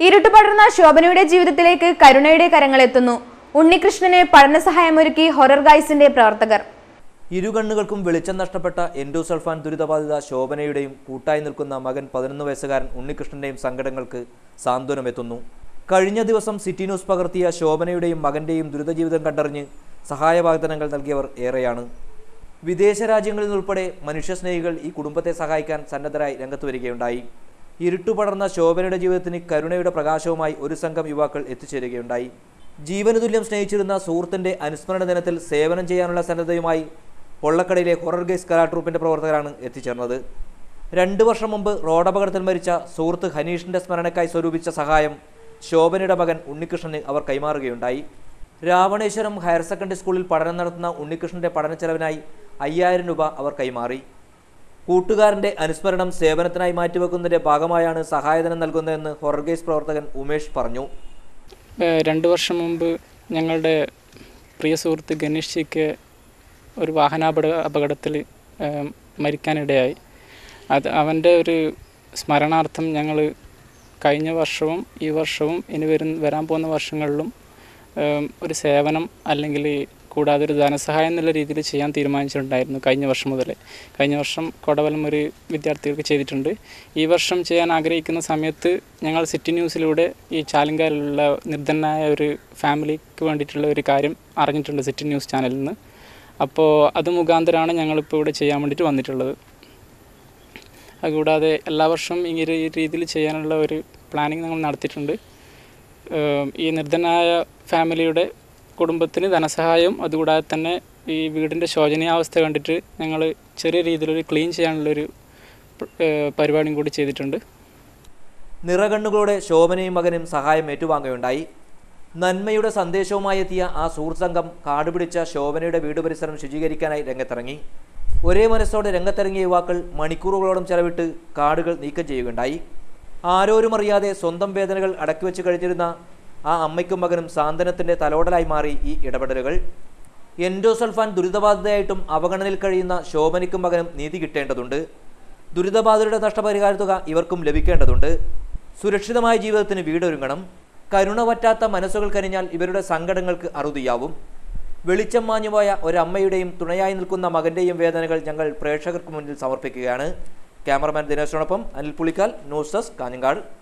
ഇരുട്ട് പടർന്ന ശോഭനയുടെ ജീവിതത്തിലേക്ക് കരുണയുടെ കരങ്ങളെത്തുന്നു ഉണ്ണികൃഷ്ണന് പഠനസഹായമൊരുക്കി ഹൊറർ ഗൈസിന്റെ പ്രവർത്തകർ ഇരുകണ്ണുകൾക്കും വെളിച്ചം നഷ്ടപ്പെട്ട എൻഡോസൾഫാൻ ദുരിതബാധിത ശോഭനയുടെയും കൂട്ടായി നിൽക്കുന്ന മകൻ പതിനൊന്ന് വയസ്സുകാരൻ ഉണ്ണികൃഷ്ണന്റെയും സങ്കടങ്ങൾക്ക് സാന്ത്വനമെത്തുന്നു കഴിഞ്ഞ ദിവസം സിറ്റി ന്യൂസ് പകർത്തിയ ശോഭനയുടെയും മകന്റെയും ദുരിതജീവിതം കണ്ടറിഞ്ഞ് സഹായവാഗ്ദാനങ്ങൾ നൽകിയവർ ഏറെയാണ് വിദേശ രാജ്യങ്ങളിൽ നിന്നുൾപ്പെടെ മനുഷ്യസ്നേഹികൾ ഈ കുടുംബത്തെ സഹായിക്കാൻ സന്നദ്ധരായി രംഗത്ത് വരികയുണ്ടായി ഇരുട്ടുപടർന്ന ശോഭനയുടെ ജീവിതത്തിന് കരുണയുടെ പ്രകാശവുമായി ഒരു സംഘം യുവാക്കൾ എത്തിച്ചേരുകയുണ്ടായി ജീവന് തുല്യം സ്നേഹിച്ചിരുന്ന സുഹൃത്തിന്റെ അനുസ്മരണ ദിനത്തിൽ സേവനം ചെയ്യാനുള്ള സന്നദ്ധയുമായി പൊള്ളക്കടയിലെ ഹൊറർ ഗേസ് കലാട്രൂപ്പിന്റെ പ്രവർത്തകരാണ് എത്തിച്ചേർന്നത് രണ്ടു വർഷം മുമ്പ് റോഡപകടത്തിൽ മരിച്ച സുഹൃത്ത് ഹനീഷിന്റെ സ്മരണയ്ക്കായി സ്വരൂപിച്ച സഹായം ശോഭനയുടെ മകൻ ഉണ്ണികൃഷ്ണന് അവർ കൈമാറുകയുണ്ടായി രാവണേശ്വരം ഹയർ സെക്കൻഡറി സ്കൂളിൽ പഠനം നടത്തുന്ന ഉണ്ണികൃഷ്ണന്റെ പഠന ചെലവിനായി അയ്യായിരം രൂപ അവർ കൈമാറി കൂട്ടുകാരന്റെ അനുസ്മരണം സേവനത്തിനായി മാറ്റിവെക്കുന്നതിന്റെ ഭാഗമായാണ് സഹായധനം നൽകുന്നതെന്ന് ഹൊറർ ഗേസ് പ്രവർത്തകൻ ഉമേഷ് പറഞ്ഞു ഏഹ് രണ്ട് വർഷം മുമ്പ് ഞങ്ങളുടെ പ്രിയ സുഹൃത്ത് ഗണേഷ് ജിക്ക് ഒരു വാഹനാപട അപകടത്തിൽ ഏഹ് മരിക്കാനിടയായി അത് അവൻ്റെ ഒരു സ്മരണാർത്ഥം ഞങ്ങൾ കഴിഞ്ഞ വർഷവും ഈ വർഷവും ഇനി വരും വരാൻ പോകുന്ന വർഷങ്ങളിലും ഏഹ് ഒരു സേവനം അല്ലെങ്കിൽ കൂടാതെ ഒരു ധനസഹായം എന്നുള്ള രീതിയിൽ ചെയ്യാൻ തീരുമാനിച്ചിട്ടുണ്ടായിരുന്നു കഴിഞ്ഞ വർഷം മുതൽ കഴിഞ്ഞ വർഷം കൊടവലം ഒരു വിദ്യാർത്ഥികൾക്ക് ചെയ്തിട്ടുണ്ട് ഈ വർഷം ചെയ്യാൻ ആഗ്രഹിക്കുന്ന സമയത്ത് ഞങ്ങൾ സിറ്റി ന്യൂസിലൂടെ ഈ ചാലങ്കാരിലുള്ള നിർധനായ ഒരു ഫാമിലിക്ക് വേണ്ടിയിട്ടുള്ള ഒരു കാര്യം അറിഞ്ഞിട്ടുണ്ട് സിറ്റി ന്യൂസ് ചാനലിൽ നിന്ന് അപ്പോൾ അത് മുഖാന്തരമാണ് ഞങ്ങളിപ്പോൾ ഇവിടെ ചെയ്യാൻ വേണ്ടിയിട്ട് വന്നിട്ടുള്ളത് അതുകൂടാതെ എല്ലാ വർഷവും ഈ ഒരു രീതിയിൽ ചെയ്യാനുള്ള ഒരു പ്ലാനിങ് ഞങ്ങൾ നടത്തിയിട്ടുണ്ട് ഏഹ് ഈ നിർധനായ ഫാമിലിയുടെ കുടുംബത്തിന് ധനസഹായം അതുകൂടാതെ തന്നെ ഈ വീടിൻ്റെ ശോചനീയാവസ്ഥ കണ്ടിട്ട് ഞങ്ങൾ ചെറിയ രീതിയിലൊരു ക്ലീൻ ചെയ്യാനുള്ളൊരു ഏഹ് പരിപാടിയും കൂടി ചെയ്തിട്ടുണ്ട് നിറകണ്ണുകളോടെ ശോഭനയും മകനും സഹായം ഏറ്റുവാങ്ങുകയുണ്ടായി നന്മയുടെ സന്ദേശവുമായി എത്തിയ ആ സുഹൃത്ത് സംഘം കാടുപിടിച്ച ശോഭനയുടെ വീട് പരിസരം ശുചീകരിക്കാനായി രംഗത്തിറങ്ങി ഒരേ മനസ്സോടെ രംഗത്തിറങ്ങിയ യുവാക്കൾ മണിക്കൂറുകളോളം ചെലവിട്ട് കാടുകൾ നീക്കം ചെയ്യുകയുണ്ടായി ആരോരും അറിയാതെ സ്വന്തം വേദനകൾ അടക്കിവെച്ച് കഴിഞ്ഞിരുന്ന ആ അമ്മയ്ക്കും മകനും സാന്ത്വനത്തിന്റെ തലോടലായി മാറി ഈ ഇടപെടലുകൾ എൻഡോസൾഫാൻ ദുരിതബാധിതയായിട്ടും അവഗണനയിൽ കഴിയുന്ന ശോഭനയ്ക്കും മകനും നീതി കിട്ടേണ്ടതുണ്ട് ദുരിതബാധിതരുടെ നഷ്ടപരിഹാര തുക ഇവർക്കും ലഭിക്കേണ്ടതുണ്ട് സുരക്ഷിതമായ ജീവിതത്തിന് വീടൊരുങ്ങണം കരുണ പറ്റാത്ത മനസ്സുകൾ കനിഞ്ഞാൽ ഇവരുടെ സങ്കടങ്ങൾക്ക് അറുതിയാവും വെളിച്ചം മാഞ്ഞുപോയ ഒരമ്മയുടെയും തുണയായി നിൽക്കുന്ന മകന്റെയും വേദനകൾ ഞങ്ങൾ പ്രേക്ഷകർക്ക് മുന്നിൽ സമർപ്പിക്കുകയാണ് ക്യാമറമാൻ ദിനേശിനോടൊപ്പം അനിൽ പുളിക്കാൽ ന്യൂസ് ഡെസ്ക് കാഞ്ഞങ്ങാട്